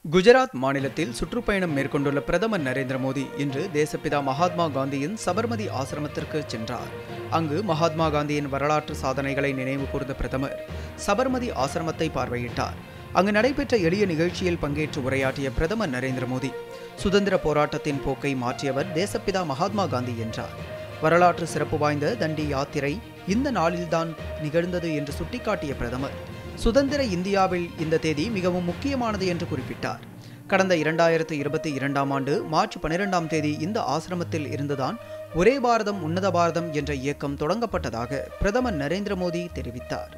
குஜராத் மாநிலத்தில் சுற்றுப்பயணம் மேற்கொண்டுள்ள பிரதமர் நரேந்திர மோடி இன்று தேசப்பிதா மகாத்மா காந்தியின் சபர்மதி ஆசிரமத்திற்கு சென்றார் அங்கு மகாத்மா காந்தியின் வரலாற்று சாதனைகளை நினைவு கூர்ந்த பிரதமர் சபர்மதி ஆசிரமத்தை பார்வையிட்டார் அங்கு நடைபெற்ற எளிய நிகழ்ச்சியில் பங்கேற்று உரையாற்றிய பிரதமர் நரேந்திர மோடி சுதந்திர போராட்டத்தின் போக்கை மாற்றியவர் தேசப்பிதா மகாத்மா காந்தி என்றார் வரலாற்று சிறப்பு வாய்ந்த தண்டி யாத்திரை இந்த நாளில்தான் நிகழ்ந்தது என்று சுட்டிக்காட்டிய பிரதமர் சுதந்திர இந்தியாவில் இந்த தேதி மிகவும் முக்கியமானது என்று குறிப்பிட்டார் கடந்த இரண்டாயிரத்து இருபத்தி இரண்டாம் ஆண்டு மார்ச் பனிரெண்டாம் தேதி இந்த ஆசிரமத்தில் இருந்துதான் ஒரே பாரதம் உன்னத பாரதம் என்ற இயக்கம் தொடங்கப்பட்டதாக பிரதமர் நரேந்திர மோடி தெரிவித்தார்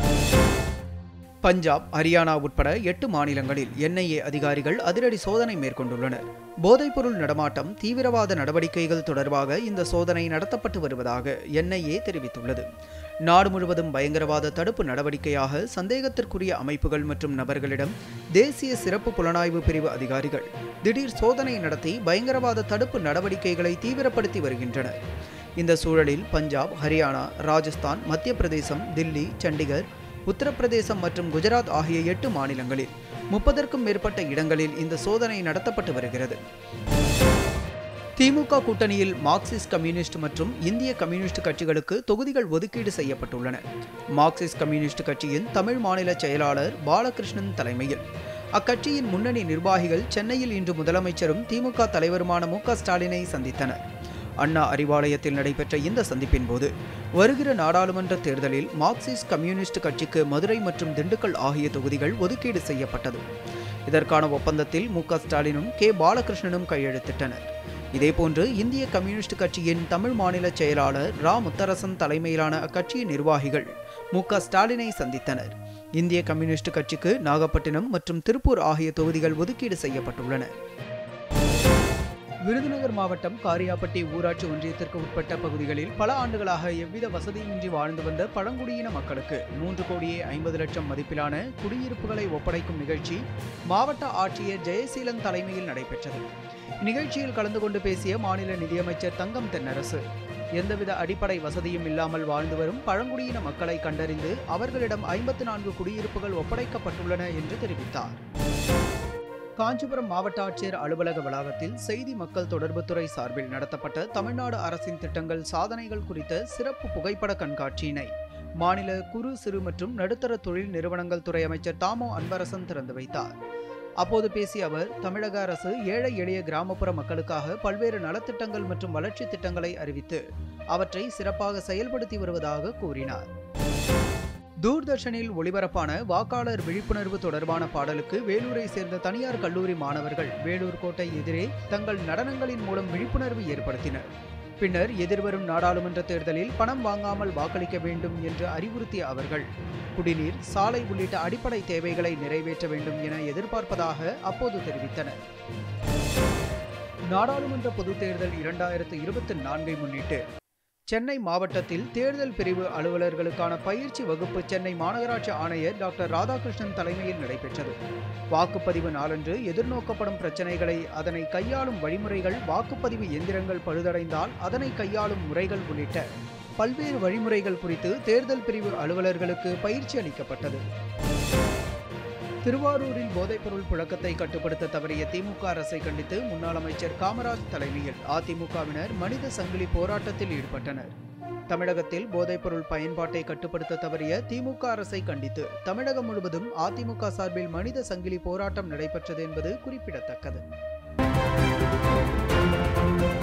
பஞ்சாப் ஹரியானா உட்பட எட்டு மாநிலங்களில் என்ஐஏ அதிகாரிகள் அதிரடி சோதனை மேற்கொண்டுள்ளனர் போதைப்பொருள் நடமாட்டம் தீவிரவாத நடவடிக்கைகள் தொடர்பாக இந்த சோதனை நடத்தப்பட்டு வருவதாக என்ஐஏ தெரிவித்துள்ளது நாடு முழுவதும் பயங்கரவாத தடுப்பு நடவடிக்கையாக சந்தேகத்திற்குரிய அமைப்புகள் மற்றும் நபர்களிடம் தேசிய சிறப்பு புலனாய்வு பிரிவு அதிகாரிகள் திடீர் சோதனை நடத்தி பயங்கரவாத தடுப்பு நடவடிக்கைகளை தீவிரப்படுத்தி வருகின்றனர் இந்த சூழலில் பஞ்சாப் ஹரியானா ராஜஸ்தான் மத்திய பிரதேசம் தில்லி சண்டிகர் உத்தரப்பிரதேசம் மற்றும் குஜராத் ஆகிய எட்டு மாநிலங்களில் முப்பதற்கும் மேற்பட்ட இடங்களில் இந்த சோதனை நடத்தப்பட்டு வருகிறது திமுக கூட்டணியில் மார்க்சிஸ்ட் கம்யூனிஸ்ட் மற்றும் இந்திய கம்யூனிஸ்ட் கட்சிகளுக்கு தொகுதிகள் ஒதுக்கீடு செய்யப்பட்டுள்ளன மார்க்சிஸ்ட் கம்யூனிஸ்ட் கட்சியின் தமிழ் மாநில செயலாளர் பாலகிருஷ்ணன் தலைமையில் அக்கட்சியின் முன்னணி நிர்வாகிகள் சென்னையில் இன்று முதலமைச்சரும் திமுக தலைவருமான மு ஸ்டாலினை சந்தித்தனர் அண்ணா அறிவாலயத்தில் நடைபெற்ற இந்த சந்திப்பின் போது வருகிற நாடாளுமன்ற தேர்தலில் மார்க்சிஸ்ட் கம்யூனிஸ்ட் கட்சிக்கு மதுரை மற்றும் திண்டுக்கல் ஆகிய தொகுதிகள் ஒதுக்கீடு செய்யப்பட்டது இதற்கான ஒப்பந்தத்தில் மு ஸ்டாலினும் கே பாலகிருஷ்ணனும் கையெழுத்திட்டனர் இதேபோன்று இந்திய கம்யூனிஸ்ட் கட்சியின் தமிழ் மாநில செயலாளர் ரா முத்தரசன் தலைமையிலான அக்கட்சியின் நிர்வாகிகள் மு ஸ்டாலினை சந்தித்தனர் இந்திய கம்யூனிஸ்ட் கட்சிக்கு நாகப்பட்டினம் மற்றும் திருப்பூர் ஆகிய தொகுதிகள் ஒதுக்கீடு செய்யப்பட்டுள்ளன விருதுநகர் மாவட்டம் காரியாப்பட்டி ஊராட்சி ஒன்றியத்திற்கு உட்பட்ட பகுதிகளில் பல ஆண்டுகளாக எவ்வித வசதியுமின்றி வாழ்ந்து வந்த பழங்குடியின மக்களுக்கு மூன்று கோடியே ஐம்பது லட்சம் மதிப்பிலான குடியிருப்புகளை ஒப்படைக்கும் நிகழ்ச்சி மாவட்ட ஆட்சியர் ஜெயசீலன் தலைமையில் நடைபெற்றது இந்நிகழ்ச்சியில் கலந்து கொண்டு பேசிய மாநில நிதியமைச்சர் தங்கம் தென்னரசு எந்தவித அடிப்படை வசதியும் இல்லாமல் வாழ்ந்து வரும் பழங்குடியின மக்களை கண்டறிந்து அவர்களிடம் ஐம்பத்து நான்கு குடியிருப்புகள் ஒப்படைக்கப்பட்டுள்ளன என்று தெரிவித்தார் காஞ்சிபுரம் மாவட்ட ஆட்சியர் அலுவலக வளாகத்தில் செய்தி மக்கள் தொடர்புத்துறை சார்பில் நடத்தப்பட்ட தமிழ்நாடு அரசின் திட்டங்கள் சாதனைகள் குறித்த சிறப்பு புகைப்பட கண்காட்சியினை மாநில குறு சிறு மற்றும் நடுத்தர தொழில் நிறுவனங்கள் துறை அமைச்சர் தாமோ அன்பரசன் திறந்து வைத்தார் அப்போது பேசிய அவர் தமிழக அரசு ஏழை எளிய கிராமப்புற மக்களுக்காக பல்வேறு நலத்திட்டங்கள் மற்றும் வளர்ச்சி திட்டங்களை அறிவித்து அவற்றை சிறப்பாக செயல்படுத்தி வருவதாக கூறினார் தூர்தர்ஷனில் ஒளிபரப்பான வாக்காளர் விழிப்புணர்வு தொடர்பான பாடலுக்கு வேலூரை சேர்ந்த தனியார் கல்லூரி மாணவர்கள் வேலூர் கோட்டை எதிரே தங்கள் நடனங்களின் மூலம் விழிப்புணர்வு ஏற்படுத்தினர் பின்னர் எதிர்வரும் நாடாளுமன்ற தேர்தலில் பணம் வாங்காமல் வாக்களிக்க வேண்டும் என்று அறிவுறுத்திய அவர்கள் குடிநீர் சாலை உள்ளிட்ட அடிப்படை தேவைகளை நிறைவேற்ற வேண்டும் என எதிர்பார்ப்பதாக அப்போது தெரிவித்தனர் நாடாளுமன்ற பொதுத் தேர்தல் இரண்டாயிரத்து இருபத்தி நான்கை முன்னிட்டு சென்னை மாவட்டத்தில் தேர்தல் பிரிவு அலுவலர்களுக்கான பயிற்சி வகுப்பு சென்னை மாநகராட்சி ஆணையர் டாக்டர் ராதாகிருஷ்ணன் தலைமையில் நடைபெற்றது வாக்குப்பதிவு நாளன்று எதிர்நோக்கப்படும் பிரச்சனைகளை அதனை கையாளும் வழிமுறைகள் வாக்குப்பதிவு எந்திரங்கள் பழுதடைந்தால் அதனை கையாளும் முறைகள் உள்ளிட்ட பல்வேறு வழிமுறைகள் குறித்து தேர்தல் பிரிவு அலுவலர்களுக்கு பயிற்சி அளிக்கப்பட்டது திருவாரூரில் போதைப்பொருள் புழக்கத்தை கட்டுப்படுத்த தவறிய திமுக அரசை கண்டித்து முன்னாள் அமைச்சர் காமராஜ் தலைமையில் அதிமுகவினர் மனித சங்கிலி போராட்டத்தில் ஈடுபட்டனர் தமிழகத்தில் போதைப்பொருள் பயன்பாட்டை கட்டுப்படுத்த தவறிய திமுக அரசை கண்டித்து தமிழகம் முழுவதும் அதிமுக சார்பில் மனித சங்கிலி போராட்டம் நடைபெற்றது என்பது குறிப்பிடத்தக்கது